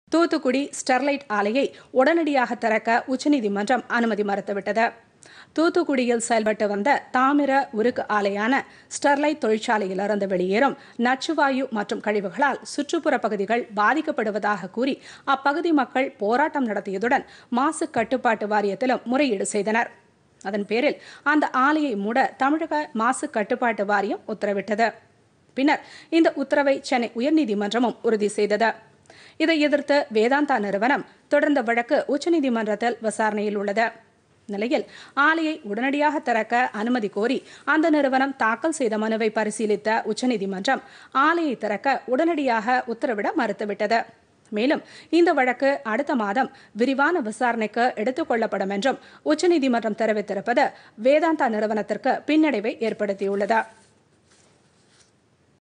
Thoothukudi Sterlite ஆலையை உடனடியாக திறக்க உச்சநீதிமன்றம் அனுமதி மறுத்துவிட்டது தூத்துக்குடியில் செயல்பட்டு வந்த தாமிர உருக்கு ஆலையான ஸ்டெர்லைட் தொழிற்சாலையிலிருந்து வெளியேறும் நச்சுவாயு மற்றும் கழிவுகளால் சுற்றுப்புற பகுதிகள் பாதிக்கப்படுவதாக கூறி அப்பகுதி மக்கள் போராட்டம் நடத்தியதுடன் மாசு கட்டுப்பாட்டு வாரியத்திலும் முறையீடு செய்தனர் அதன் பேரில் அந்த ஆலையை மூட தமிழக மாசு கட்டுப்பாட்டு வாரியம் உத்தரவிட்டது பின்னர் இந்த உத்தரவை சென்னை உயர்நீதிமன்றமும் உறுதி செய்தது இதை எதிர்த்து வேதாந்தா நிறுவனம் தொடர்ந்த வழக்கு உச்சநீதிமன்றத்தில் விசாரணையில் உள்ளது நிலையில் ஆலையை உடனடியாக திறக்க அனுமதி கோரி அந்த நிறுவனம் தாக்கல் செய்த மனுவை பரிசீலித்த உச்சநீதிமன்றம் ஆலையை திறக்க உடனடியாக உத்தரவிட மறுத்துவிட்டது மேலும் இந்த வழக்கு அடுத்த மாதம் விரிவான விசாரணைக்கு எடுத்துக் கொள்ளப்படும் என்றும் உச்சநீதிமன்றம் தெரிவித்திருப்பது வேதாந்தா நிறுவனத்திற்கு பின்னடைவை ஏற்படுத்தியுள்ளது